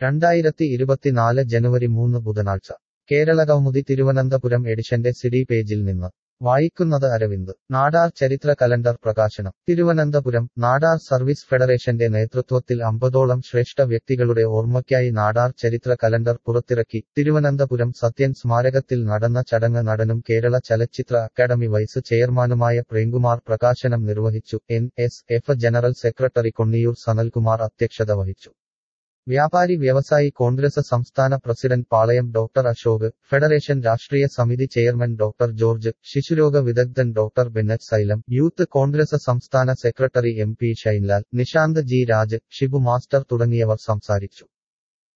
രണ്ടായിരത്തി ഇരുപത്തിനാല് ജനുവരി മൂന്ന് ബുധനാഴ്ച കേരളകൗമുദി തിരുവനന്തപുരം എഡിഷന്റെ സിഡി പേജിൽ നിന്ന് വായിക്കുന്നത് അരവിന്ദ് നാടാർ ചരിത്ര കലണ്ടർ പ്രകാശനം തിരുവനന്തപുരം നാടാർ സർവീസ് ഫെഡറേഷന്റെ നേതൃത്വത്തിൽ അമ്പതോളം ശ്രേഷ്ഠ വ്യക്തികളുടെ ഓർമ്മയ്ക്കായി നാടാർ ചരിത്ര കലണ്ടർ പുറത്തിറക്കി തിരുവനന്തപുരം സത്യൻ സ്മാരകത്തിൽ നടന്ന ചടങ്ങ് നടനും കേരള ചലച്ചിത്ര അക്കാദമി വൈസ് ചെയർമാനുമായ പ്രേംകുമാർ പ്രകാശനം നിർവഹിച്ചു N S F general secretary Konniyoor Sanalkumar അധ്യക്ഷത വഹിച്ചു വ്യാപാരി വ്യവസായി കോൺഗ്രസ് സംസ്ഥാന president Palayam doctor Ashok federation രാഷ്ട്രീയ സമിതി ചെയർമാൻ ഡോക്ടർ ജോർജ് ശിശുരോഗ വിദഗ്ധൻ doctor Bennett Xylem youth Congress സംസ്ഥാന secretary M P Shainlal Nishanth G Raj Shibu master തുടങ്ങിയവർ സംസാരിച്ചു